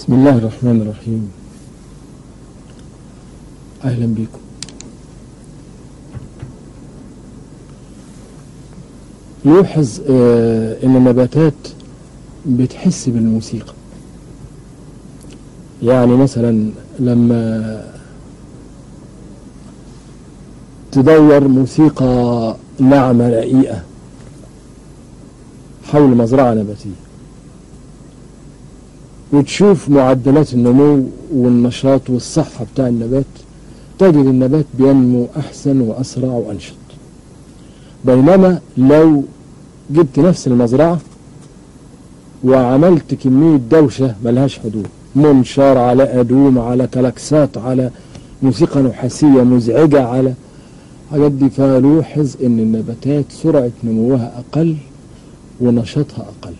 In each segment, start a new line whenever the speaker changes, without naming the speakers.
بسم الله الرحمن الرحيم أهلا بكم يوحظ آه، أن النباتات بتحس بالموسيقى يعني مثلا لما تدور موسيقى ناعمة رقيقة حول مزرعة نباتية وتشوف معدلات النمو والنشاط والصحة بتاع النبات تجد النبات بينمو أحسن وأسرع وأنشط بينما لو جبت نفس المزرعة وعملت كمية دوشة ملهاش حدود منشار على أدوم على كلاكسات على موسيقى نحاسية مزعجة على الحاجات دي فلوحظ ان النباتات سرعة نموها اقل ونشاطها اقل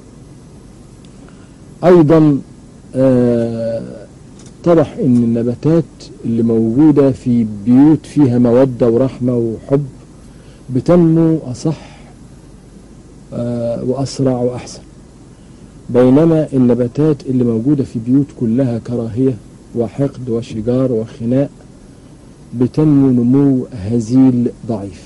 ايضا آه، اتضح ان النباتات اللي موجودة في بيوت فيها مودة ورحمة وحب بتنمو اصح آه، واسرع واحسن بينما النباتات اللي موجودة في بيوت كلها كراهية وحقد وشجار وخناق بتنمو نمو هزيل ضعيف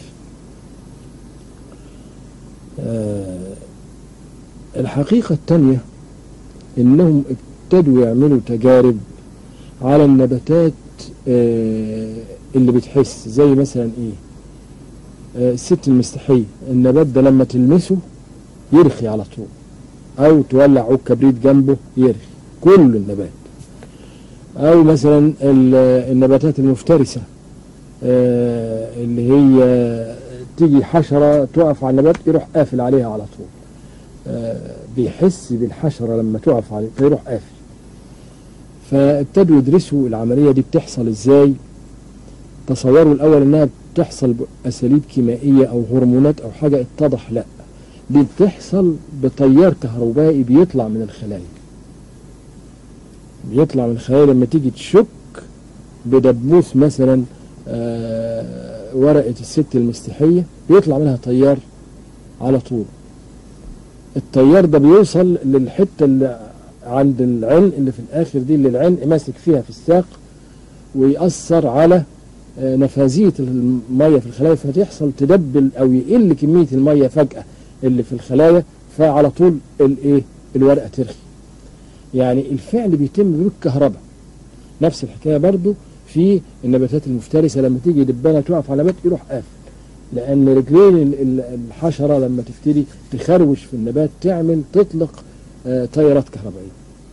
آه، الحقيقة الثانية انهم ابتدوا يعملوا تجارب على النباتات آه، اللي بتحس زي مثلا ايه آه، الست المستحية النبات ده لما تلمسه يرخي على طول او تولع عود كبريت جنبه يرخي كل النبات او مثلا ال- النباتات المفترسة آه، اللي هي تيجي حشرة تقف على النبات يروح قافل عليها على طول آه، بيحس بالحشرة لما تقف عليه فيروح قافل فابتدوا يدرسوا العملية دي بتحصل ازاي تصوروا الأول إنها بتحصل بأساليب كيميائية أو هرمونات أو حاجة اتضح لا دي بتحصل بتيار كهربائي بيطلع من الخلايا بيطلع من الخلايا لما تيجي تشك بدبوس مثلا آه، ورقة الست المستحية بيطلع منها تيار على طول التيار ده بيوصل للحتة اللي عند العلق اللي في الآخر دي اللي العلق ماسك فيها في الساق ويأثر على آه، نفاذية المية في الخلايا فتحصل تدبل أو يقل كمية المية فجأة اللي في الخلايا فعلى طول الايه الورقة ترخي يعني الفعل بيتم بالكهرباء نفس الحكاية برضو في النباتات المفترسة لما تيجي دبانة تقف على نبات يروح قافل لأن رجلين ال- ال- الحشرة لما تبتدي تخروش في النبات تعمل تطلق آه، تيارات كهربائية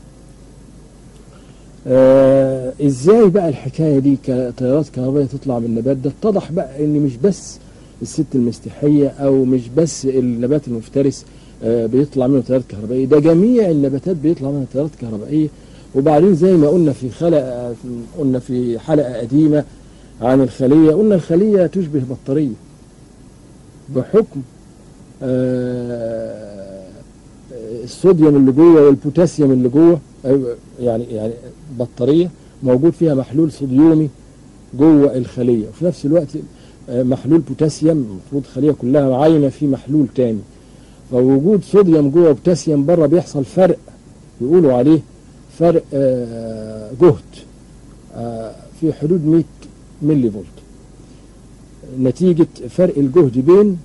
آه، ازاي بقى الحكاية دي كتيارات كهربائية تطلع من النبات ده اتضح بقى ان مش بس الست المستحية او مش بس النبات المفترس آه، بيطلع منه تيارات كهربائية ده جميع النباتات بيطلع منها تيارات كهربائية وبعدين زي ما قلنا في خلقة قلنا في حلقة قديمة عن الخلية قلنا الخلية تشبه بطارية بحكم آه، الصوديوم اللي جوه والبوتاسيوم اللي جوه أيوة، يعني يعني بطارية موجود فيها محلول صوديومي جوه الخلية وفي نفس الوقت آه، محلول بوتاسيوم المفروض الخلية كلها عاينة في محلول تاني فوجود صوديوم جوه وبوتاسيوم بره بيحصل فرق يقولوا عليه فرق آه، جهد آه، في حدود 100 ملي فولت نتيجة فرق الجهد بين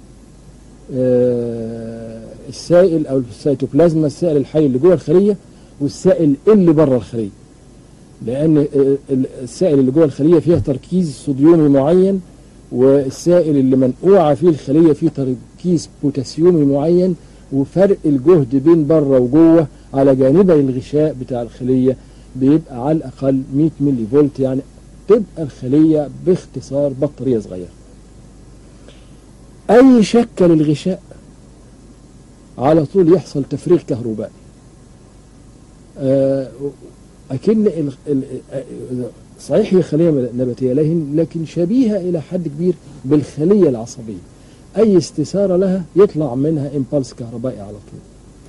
آه، السائل او السيتوبلازما السائل الحي اللي جوه الخلية والسائل اللي بره الخلية لان آه، ال- السائل اللي جوه الخلية فيها تركيز صوديومي معين والسائل اللي منقوعة فيه الخلية فيه تركيز بوتاسيومي معين وفرق الجهد بين بره وجوه على جانبي الغشاء بتاع الخلية بيبقى على الأقل 100 ملي فولت يعني تبقى الخلية باختصار بطارية صغيرة أي شكة للغشاء على طول يحصل تفريغ كهربائي آه، أكن ال- ال- آه، صحيح هي خلية نباتية لكن لكن شبيهة إلى حد كبير بالخلية العصبية أي استثارة لها يطلع منها إمبالس كهربائي على طول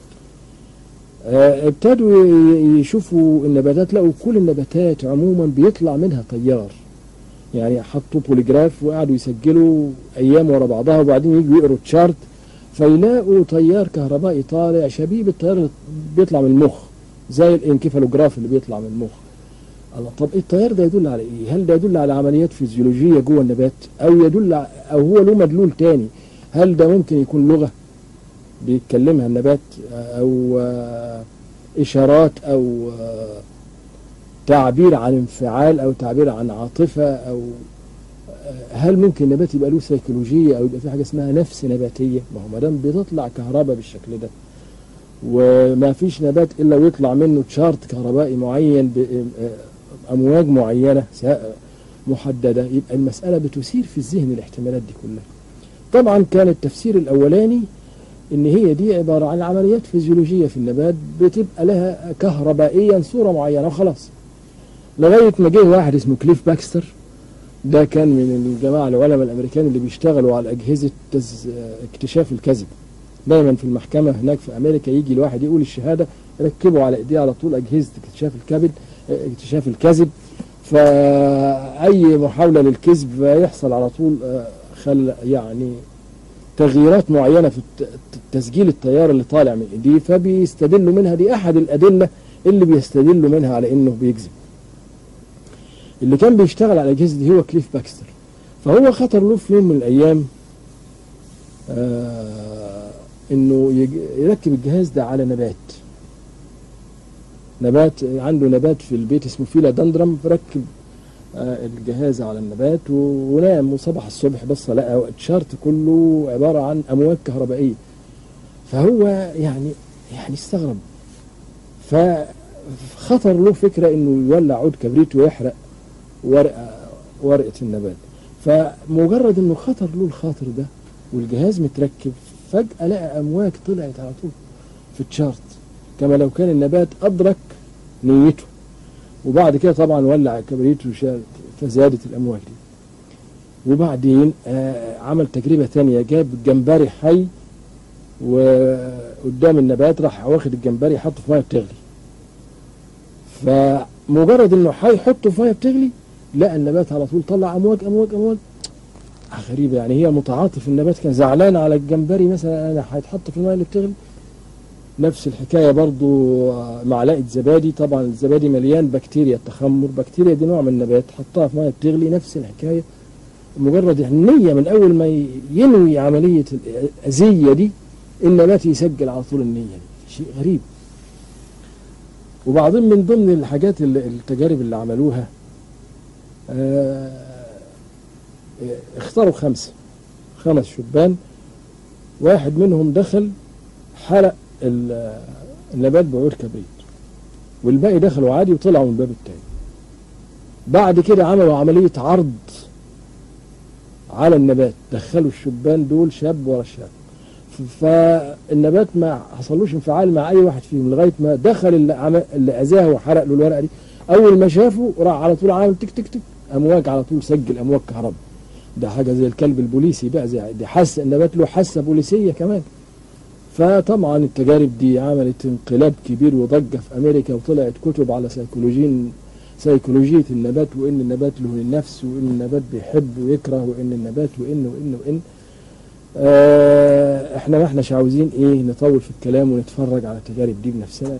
آه، ابتدوا ي- يشوفوا النباتات لقوا كل النباتات عموما بيطلع منها تيار يعني حطوا بوليجراف وقعدوا يسجلوا ايام ورا بعضها وبعدين يجوا يقروا تشارت فيلاقوا تيار كهربائي طالع شبيه بالتيار اللي بيطلع من المخ زي الانكفالوجراف اللي بيطلع من المخ الله طب التيار ده يدل على ايه هل ده يدل على عمليات فيزيولوجيه جوه النبات او يدل ع- او هو له مدلول تاني هل ده ممكن يكون لغه بيتكلمها النبات او آه، اشارات او آه، تعبير عن انفعال او تعبير عن عاطفه او آه، هل ممكن النبات يبقى له سيكولوجيه او يبقى في حاجه اسمها نفس نباتيه ما هو ما دام بتطلع كهرباء بالشكل ده وما فيش نبات الا ويطلع منه تشارت كهربائي معين بامواج معينه سا- محدده يبقى المساله بتثير في الذهن الاحتمالات دي كلها طبعا كان التفسير الاولاني ان هي دي عباره عن عمليات فيزيولوجيه في النبات بتبقى لها كهربائيا صوره معينه وخلاص لغايه ما جه واحد اسمه كليف باكستر ده كان من الجماعه العلماء الامريكان اللي بيشتغلوا على اجهزه تز... اكتشاف الكذب دايما في المحكمه هناك في امريكا يجي الواحد يقول الشهاده يركبوا على ايديه على طول اجهزه اكتشاف الكبد اكتشاف الكذب فاي محاوله للكذب يحصل على طول آه، خل يعني تغييرات معينه في الت- تسجيل التيار اللي طالع من ايديه فبيستدلوا منها دي احد الادله اللي بيستدلوا منها على انه بيكذب اللي كان بيشتغل على الاجهزه دي هو كليف باكستر فهو خطر له في يوم من الايام آه انه يج- يركب الجهاز ده على نبات نبات عنده نبات في البيت اسمه فيلا دندرم فركب آه الجهاز على النبات و- ونام وصبح الصبح بص لقى الشارت كله عباره عن امواج كهربائيه فهو يعني يعني استغرب فخطر له فكره انه يولع عود كبريت ويحرق ورقه ورقه النبات فمجرد انه خطر له الخاطر ده والجهاز متركب فجاه لقى امواج طلعت على طول في التشارت كما لو كان النبات ادرك نيته وبعد كده طبعا ولع كبريت وشال فزادت الامواج دي وبعدين آه عمل تجربه ثانيه جاب جمبري حي وقدام النبات راح واخد الجمبري حطه في ميه بتغلي فمجرد انه هيحطه في ميه بتغلي لقى النبات على طول طلع امواج امواج امواج غريبه يعني هي متعاطف النبات كان زعلان على الجمبري مثلا انا هيتحط في الميه اللي بتغلي نفس الحكايه برضو آه، معلقه زبادي طبعا الزبادي مليان بكتيريا التخمر بكتيريا دي نوع من النبات حطها في ميه بتغلي نفس الحكايه مجرد النيه من اول ما ي- ينوي عمليه الاذيه دي النبات يسجل على طول النيه دي شيء غريب وبعدين من ضمن الحاجات اللي التجارب اللي عملوها آه، آه، اختاروا خمسه خمس شبان واحد منهم دخل حرق ال- النبات بعود كبريت والباقي دخلوا عادي وطلعوا من الباب التاني بعد كده عملوا عملية عرض على النبات دخلوا الشبان دول شاب ورا شاب ف- فالنبات ما حصلوش انفعال مع اي واحد فيهم لغايه ما دخل اللي, عمل اللي اذاه وحرق له الورقه دي اول ما شافه راح على طول عامل تك تك تك امواج على طول سجل امواج كهرباء ده حاجه زي الكلب البوليسي بقى زي دي حاسه النبات له حاسه بوليسيه كمان فطبعا التجارب دي عملت انقلاب كبير وضجه في امريكا وطلعت كتب على سيكولوجين سيكولوجيه النبات وان النبات له النفس وان النبات بيحب ويكره وان النبات وان وان وان آه احنا ما احناش عاوزين ايه نطول في الكلام ونتفرج على التجارب دي بنفسنا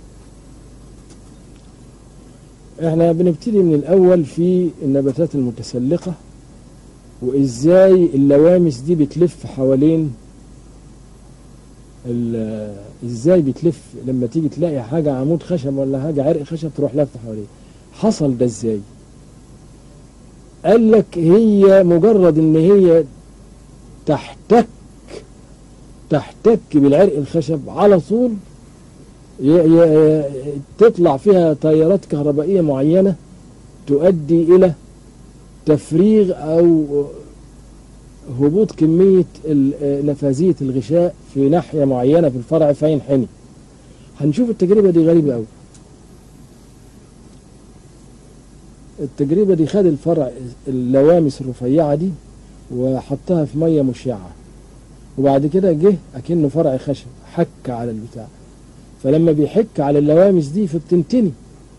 احنا بنبتدي من الاول في النباتات المتسلقه وازاي اللوامس دي بتلف حوالين ال- ازاي بتلف لما تيجي تلاقي حاجه عمود خشب ولا حاجه عرق خشب تروح لفه حواليه حصل ده ازاي قال لك هي مجرد ان هي تحتك تحتك بالعرق الخشب على طول ي- ي- تطلع فيها تيارات كهربائيه معينه تؤدي الى تفريغ او هبوط كمية ال- نفاذية الغشاء في ناحية معينة في الفرع فينحني هنشوف التجربة دي غريبة أوي التجربة دي خد الفرع اللوامس الرفيعة دي وحطها في مية مشعة وبعد كده جه أكنه فرع خشب حك على البتاع فلما بيحك على اللوامس دي فبتنتني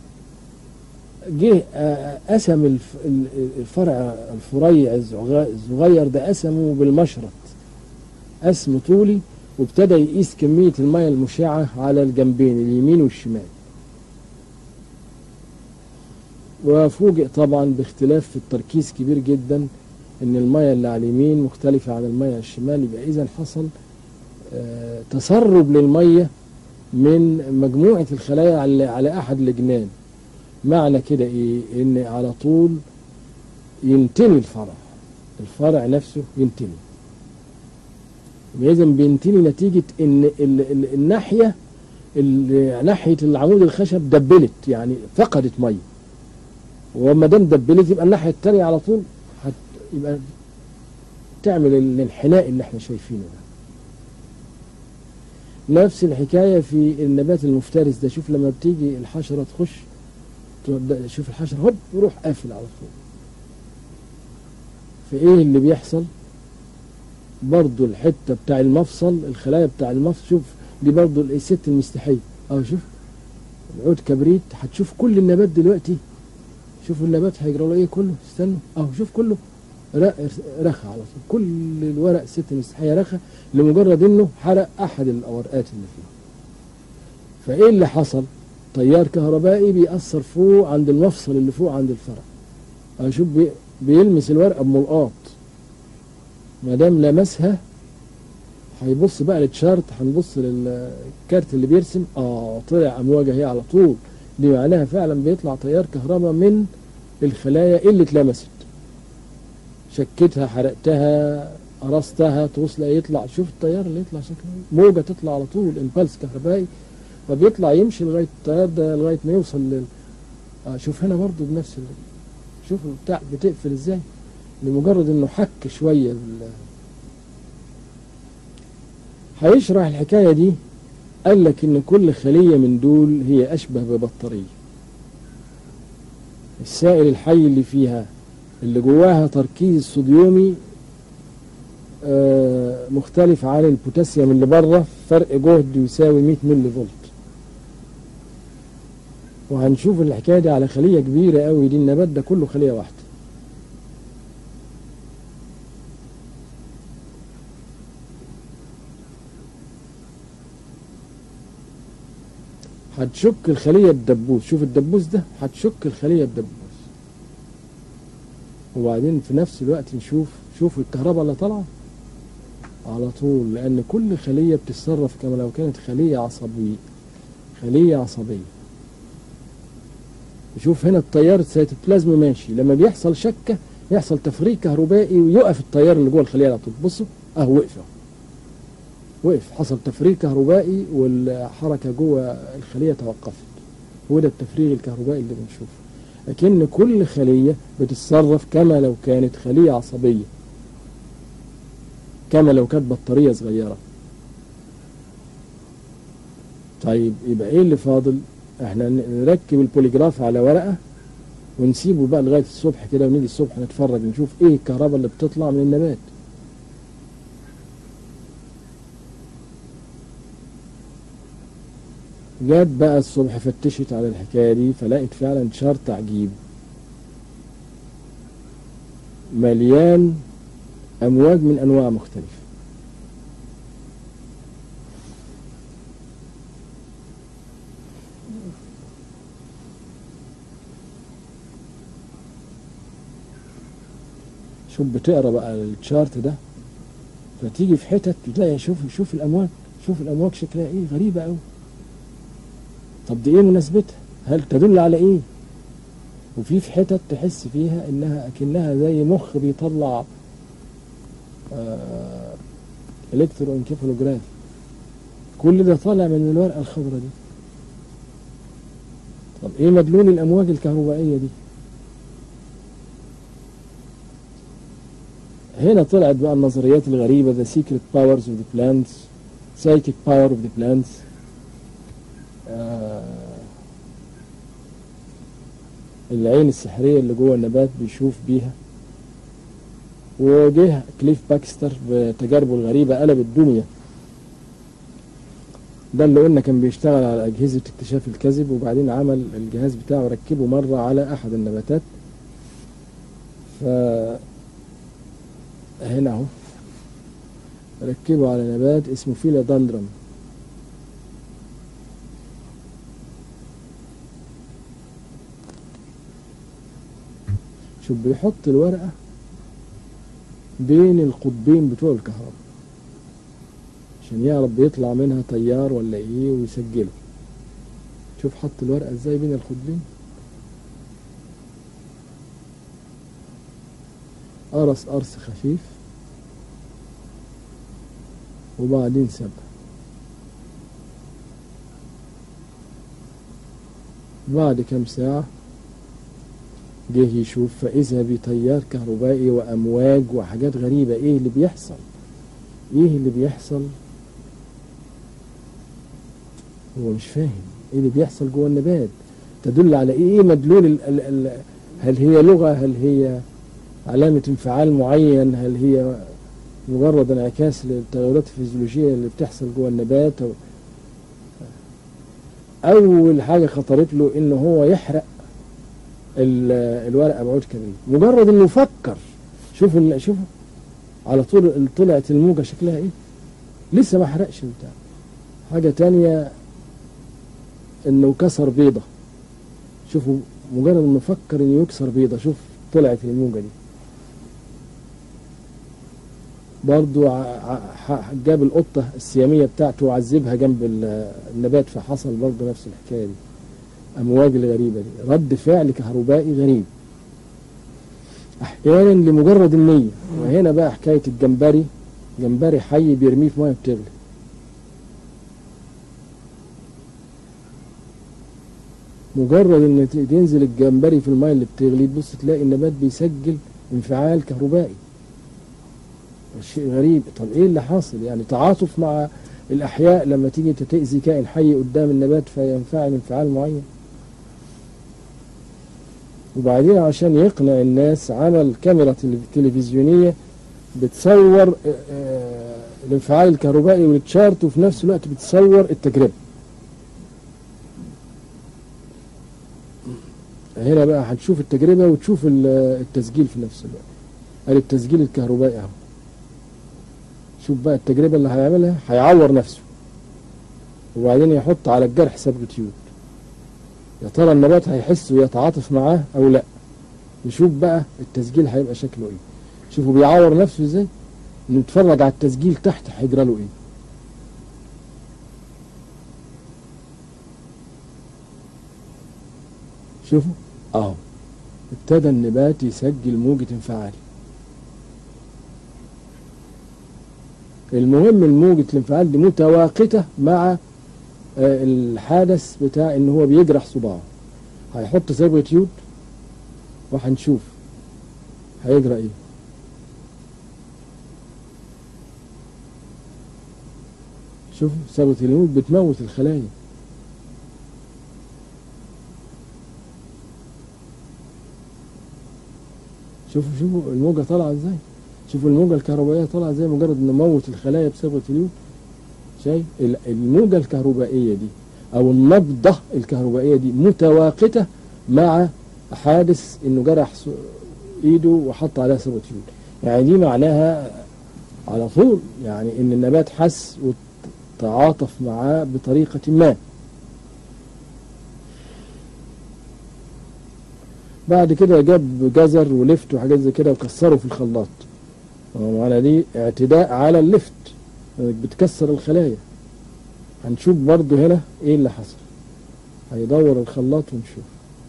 جه آه، قسم الف- ال- الفرع الفريع الزغ- الصغير ده قسمه بالمشرط قسم طولي وابتدى يقيس كمية المية المشعة على الجنبين اليمين والشمال وفوجئ طبعا باختلاف في التركيز كبير جدا ان المية اللي على اليمين مختلفة عن المية على الشمال يبقى اذا حصل آه، تسرب للمية من مجموعة الخلايا على على احد الجنان معنى كده ايه ان على طول ينتمي الفرع الفرع نفسه ينتمي اذا بينتمي نتيجة ان ال ال الناحية ال- ناحية العمود الخشب دبلت يعني فقدت مية وما دام دبلت يبقى الناحية التانية على طول هت يبقى تعمل الانحناء اللي احنا شايفينه ده نفس الحكاية في النبات المفترس ده شوف لما بتيجي الحشرة تخش تبدأ شوف الحشرة هوب يروح قافل على طول فايه اللي بيحصل برضو الحتة بتاع المفصل الخلايا بتاع المفصل شوف دي برضو الست المستحية اهو شوف العود كبريت هتشوف كل النبات دلوقتي شوفوا النبات هيجرى له ايه كله استنوا اهو شوف كله ر- رخى على طول كل الورق الست المستحية رخى لمجرد انه حرق احد الاورقات اللي فيه فايه اللي حصل تيار كهربائي بيأثر فوق عند المفصل اللي فوق عند الفرع اهو شوف بي بيلمس الورقة بملقاط ما دام لمسها هيبص بقى للتشارت هنبص للكارت اللي بيرسم اه طلع امواج اهي على طول دي معناها فعلا بيطلع تيار كهرباء من الخلايا اللي اتلمست شكتها حرقتها قرصتها توصل يطلع شوف التيار اللي يطلع شكله إيه. موجه تطلع على طول امبلس كهربائي فبيطلع يمشي لغايه التيار ده لغايه ما يوصل لل آه شوف هنا برضو بنفس ال... شوف البتاع بتقفل ازاي لمجرد انه حك شويه ال... هيشرح الحكايه دي قال لك ان كل خليه من دول هي اشبه ببطاريه السائل الحي اللي فيها اللي جواها تركيز الصوديومي آه، مختلف عن البوتاسيوم اللي بره فرق جهد يساوي 100 ملي فولت وهنشوف الحكايه دي على خليه كبيره قوي دي النبات ده كله خليه واحده هتشك الخلية الدبوس شوف الدبوس ده هتشك الخلية الدبوس وبعدين في نفس الوقت نشوف شوف الكهرباء اللي طالعة على طول لأن كل خلية بتتصرف كما لو كانت خلية عصبية خلية عصبية شوف هنا التيار السيتوبلازم ماشي لما بيحصل شكة يحصل تفريغ كهربائي ويقف التيار اللي جوه الخلية على طول بصوا اهو وقف اهو وقف حصل تفريغ كهربائي والحركة جوه الخلية توقفت هو ده التفريغ الكهربائي اللي بنشوفه لكن كل خلية بتتصرف كما لو كانت خلية عصبية كما لو كانت بطارية صغيرة طيب يبقى ايه اللي فاضل احنا نركب البوليجراف على ورقة ونسيبه بقى لغاية الصبح كده ونيجي الصبح نتفرج نشوف ايه الكهرباء اللي بتطلع من النبات جت بقى الصبح فتشت على الحكاية دي فلقت فعلا شرط عجيب مليان أمواج من أنواع مختلفة شوف بتقرا بقى التشارت ده فتيجي في حتت تلاقي شوف شوف الامواج شوف الامواج شكلها ايه غريبه قوي طب دي ايه مناسبتها هل تدل على ايه وفي في حتت تحس فيها انها اكنها زي مخ بيطلع آه الكترو انكفالوجراف كل ده طالع من الورقه الخضراء دي طب ايه مدلول الامواج الكهربائيه دي هنا طلعت بقى النظريات الغريبة the secret powers of the plants psychic power of the plants آه العين السحرية اللي جوه النبات بيشوف بيها وجه كليف باكستر بتجاربه الغريبة قلب الدنيا ده اللي قلنا كان بيشتغل على أجهزة اكتشاف الكذب وبعدين عمل الجهاز بتاعه ركبه مرة على أحد النباتات ف هنا اهو ركبه على نبات اسمه فيلا دندرم شوف بيحط الورقة بين القطبين بتوع الكهرباء عشان يعرف بيطلع منها تيار ولا ايه ويسجله شوف حط الورقة ازاي بين القطبين قرص قرص خفيف وبعدين سابها بعد كم ساعة جه يشوف فإذا بتيار كهربائي وأمواج وحاجات غريبة إيه اللي بيحصل إيه اللي بيحصل هو مش فاهم إيه اللي بيحصل جوه النبات تدل على إيه إيه مدلول ال ال ال هل هي لغة هل هي علامة انفعال معين هل هي مجرد انعكاس للتغيرات الفيزيولوجية اللي بتحصل جوه النبات أو أول حاجة خطرت له إن هو يحرق ال- الورقة بعود كبريت مجرد إنه فكر شوف ال- شوف على طول طلعت الموجة شكلها إيه لسه ما حرقش البتاع حاجة تانية إنه كسر بيضة شوفوا مجرد إنه فكر إنه يكسر بيضة شوف طلعت الموجة دي برضو ع- ع- ح- جاب القطة السيامية بتاعته وعذبها جنب ال- النبات فحصل برضو نفس الحكاية دي أمواج الغريبة دي رد فعل كهربائي غريب أحيانا لمجرد النية وهنا بقى حكاية الجمبري جمبري حي بيرميه في مية بتغلي مجرد ان ت- تنزل الجمبري في المية اللي بتغلي تبص تلاقي النبات بيسجل انفعال كهربائي شيء غريب طب ايه اللي حاصل يعني تعاطف مع الاحياء لما تيجي انت تاذي كائن حي قدام النبات فينفعل انفعال معين وبعدين عشان يقنع الناس عمل كاميرا تلف- تلفزيونيه بتصور آه، آه، الانفعال الكهربائي والتشارت وفي نفس الوقت بتصور التجربه هنا بقى هتشوف التجربه وتشوف ال- التسجيل في نفس الوقت ادي التسجيل الكهربائي اهو شوف بقى التجربة اللي هيعملها هيعور نفسه وبعدين يحط على الجرح سبرتيوت يا ترى النبات هيحس ويتعاطف معاه او لا نشوف بقى التسجيل هيبقى شكله ايه شوفوا بيعور نفسه ازاي نتفرج على التسجيل تحت هيجرى له ايه شوفوا اهو ابتدى النبات يسجل موجة انفعال المهم الموجة الانفعال دي متواقتة مع آه، الحادث بتاع ان هو بيجرح صباعه هيحط سيربوتيود وهنشوف هيجرى ايه شوفوا سيربوتيود بتموت الخلايا شوفوا شوفوا الموجة طالعة ازاي شوفوا الموجة الكهربائية طالعة ازاي مجرد ان موت الخلايا بسبب اليود شايف ال- الموجة الكهربائية دي او النبضة الكهربائية دي متواقتة مع حادث انه جرح س- ايده وحط عليها سيروتيول يعني دي معناها على طول يعني ان النبات حس وتعاطف معاه بطريقة ما بعد كده جاب جزر ولفت وحاجات زي كده وكسره في الخلاط معنى دي اعتداء على اللفت انك بتكسر الخلايا هنشوف برضو هنا ايه اللي حصل هيدور الخلاط ونشوف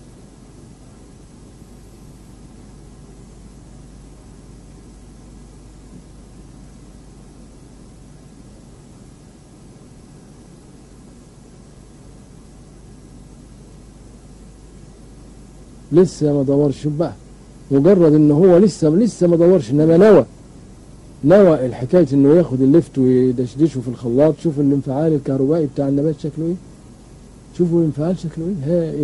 لسه ما دورش شوف بقى مجرد ان هو لسه لسه ما دورش انما نوى نوى الحكايه انه ياخد الليفت ويدشدشه في الخلاط شوف الانفعال الكهربائي بتاع النبات شكله ايه شوفوا الانفعال شكله ايه هائل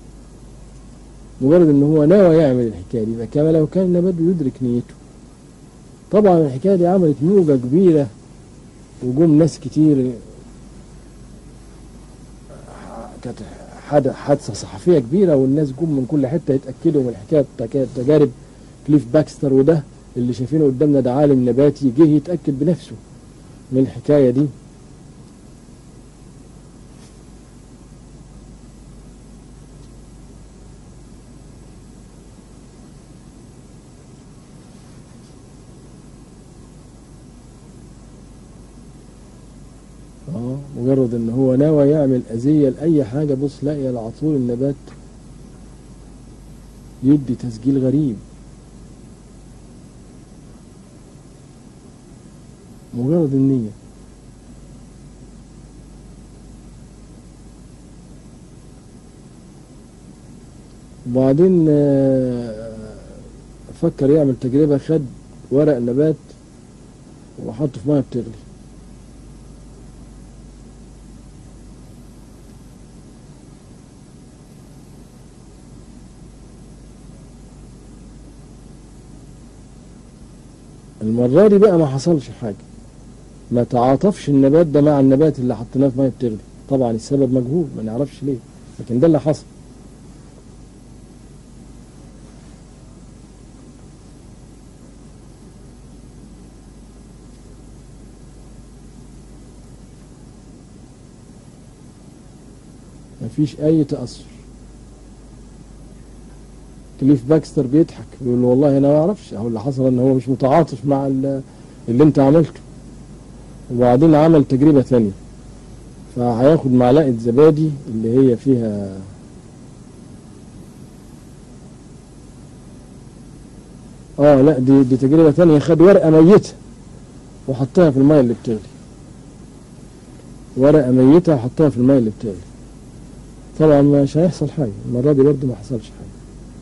مجرد ان هو نوى يعمل الحكايه دي كما لو كان النبات بيدرك نيته طبعا الحكايه دي عملت موجه كبيره وجم ناس كتير كانت حد- حادثه صحفيه كبيره والناس جم من كل حته يتاكدوا من الحكايه بتاع تجارب كليف باكستر وده اللي شايفينه قدامنا ده عالم نباتي جه يتاكد بنفسه من الحكايه دي مجرد ان هو ناوي يعمل اذيه لاي حاجه بص لاقي على طول النبات يدي تسجيل غريب مجرد النية وبعدين آه، فكر يعمل تجربة خد ورق نبات وحطه في ميه بتغلي المرة دي بقى ما حصلش حاجة ما تعاطفش النبات ده مع النبات اللي حطيناه في ميه بتغلي طبعا السبب مجهول ما نعرفش ليه لكن ده اللي حصل مفيش اي تأثر كليف باكستر بيضحك بيقول له والله انا ما اعرفش اهو اللي حصل ان هو مش متعاطف مع ال- اللي انت عملته وبعدين عمل تجربة ثانية فهياخد معلقة زبادي اللي هي فيها اه لا دي دي تجربة ثانية خد ورقة ميتة وحطها في المية اللي بتغلي ورقة ميتة وحطها في المية اللي بتغلي طبعا مش هيحصل حاجة المرة دي برضه ما حصلش حاجة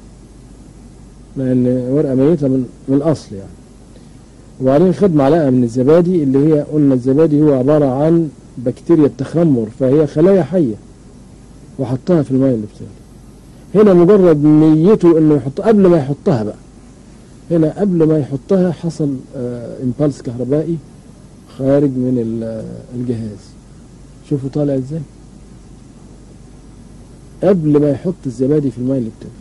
لأن ورقة ميتة من من الأصل يعني وبعدين خد معلقة من الزبادي اللي هي قلنا الزبادي هو عبارة عن بكتيريا التخمر فهي خلايا حية وحطها في المية اللي بتغلي هنا مجرد نيته انه يحط قبل ما يحطها بقى هنا قبل ما يحطها حصل امبالس كهربائي خارج من ال- الجهاز شوفوا طالع ازاي قبل ما يحط الزبادي في المية اللي بتغلي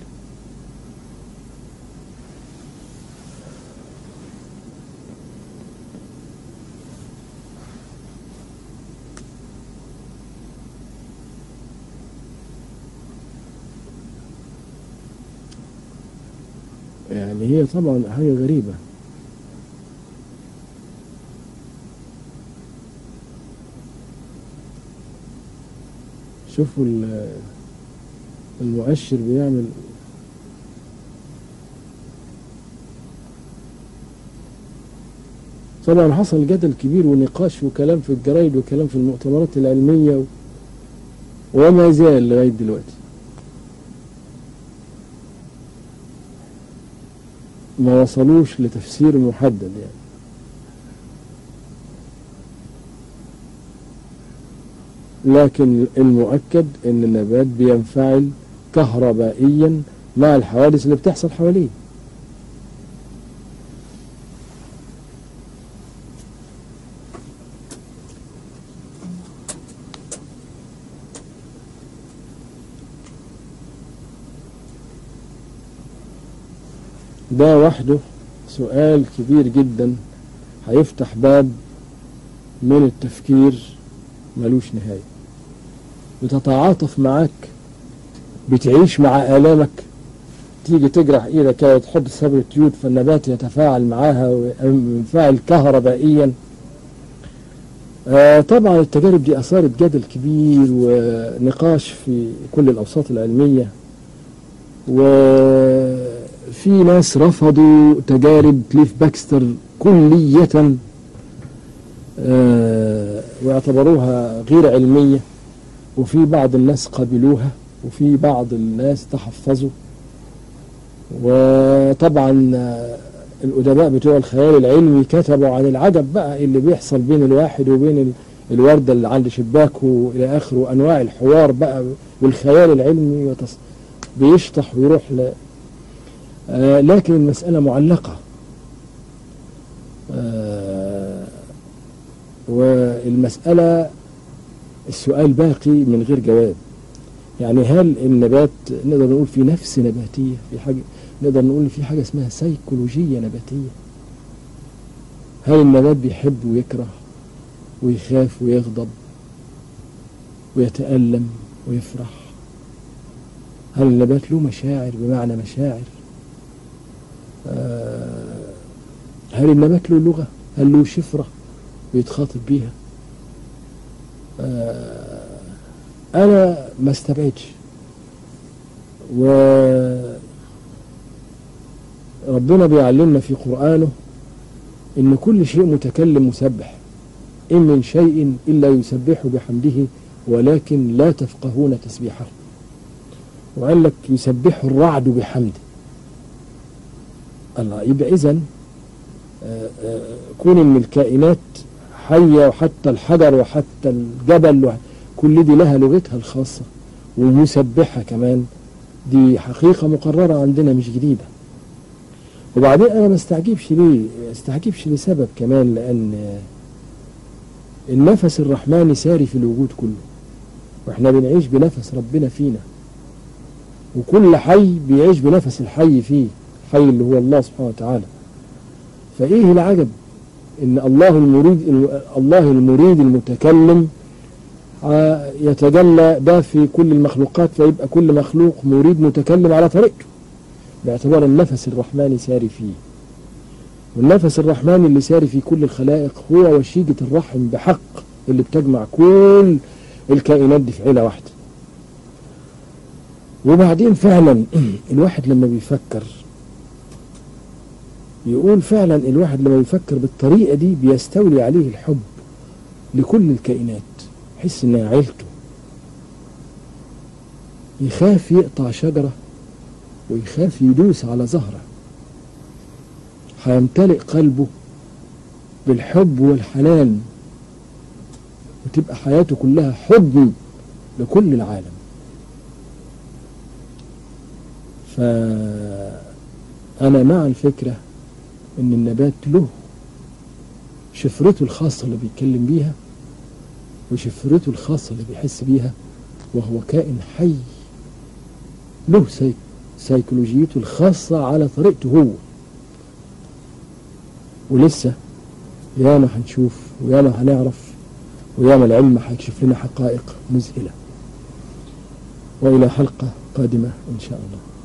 يعني هي طبعا حاجة غريبة شوفوا ال- المؤشر بيعمل طبعا حصل جدل كبير ونقاش وكلام في الجرايد وكلام في المؤتمرات العلمية و... وما زال لغاية دلوقتي ما وصلوش لتفسير محدد يعني لكن المؤكد ان النبات بينفعل كهربائيا مع الحوادث اللي بتحصل حواليه ده وحده سؤال كبير جدا هيفتح باب من التفكير ملوش نهاية بتتعاطف معاك بتعيش مع آلامك تيجي تجرح ايدك كده وتحط صبر تيود فالنبات يتفاعل معاها وينفعل كهربائيا آه طبعا التجارب دي أثارت جدل كبير ونقاش في كل الأوساط العلمية وفي ناس رفضوا تجارب كليف باكستر كلية آه، واعتبروها غير علمية وفي بعض الناس قبلوها وفي بعض الناس تحفظوا وطبعا آه، الأدباء بتوع الخيال العلمي كتبوا عن العجب بقى اللي بيحصل بين الواحد وبين ال- الوردة اللي عند شباكه إلى آخره وأنواع الحوار بقى والخيال العلمي وتص... بيشطح ويروح ل... آه لكن المسألة معلقة آه والمسألة السؤال باقي من غير جواب يعني هل النبات نقدر نقول في نفس نباتية في حاجة نقدر نقول في حاجة اسمها سيكولوجية نباتية هل النبات بيحب ويكره ويخاف ويغضب ويتألم ويفرح هل النبات له مشاعر بمعنى مشاعر آه، هل النبات له لغة هل له شفرة بيتخاطب بيها آه، أنا ما استبعدش و ربنا بيعلمنا في قرآنه إن كل شيء متكلم مسبح إن من شيء إلا يسبح بحمده ولكن لا تفقهون تسبيحه وقال لك يسبح الرعد بحمده الله يبقى إذن كون إن الكائنات حية وحتى الحجر وحتى الجبل وح- كل دي لها لغتها الخاصة ومسبحة كمان دي حقيقة مقررة عندنا مش جديدة وبعدين أنا ما استعجبش ليه ما استعجبش لسبب كمان لأن النفس الرحمن ساري في الوجود كله واحنا بنعيش بنفس ربنا فينا وكل حي بيعيش بنفس الحي فيه الحي اللي هو الله سبحانه وتعالى فايه العجب ان الله المريد الله المريد المتكلم آه، يتجلى ده في كل المخلوقات فيبقى كل مخلوق مريد متكلم على طريقته باعتبار النفس الرحمن ساري فيه والنفس الرحمن اللي ساري في كل الخلائق هو وشيجة الرحم بحق اللي بتجمع كل الكائنات دي في عيلة واحدة وبعدين فعلا الواحد لما بيفكر يقول فعلا الواحد لما بيفكر بالطريقة دي بيستولي عليه الحب لكل الكائنات يحس انها عيلته يخاف يقطع شجرة ويخاف يدوس على زهرة هيمتلئ قلبه بالحب والحنان وتبقى حياته كلها حضن لكل العالم فأنا مع الفكرة إن النبات له شفرته الخاصة اللي بيتكلم بيها وشفرته الخاصة اللي بيحس بيها وهو كائن حي له سيك سيكولوجيته الخاصة على طريقته هو ولسه ياما هنشوف وياما هنعرف وياما العلم هيكشف لنا حقائق مذهلة وإلى حلقة قادمة إن شاء الله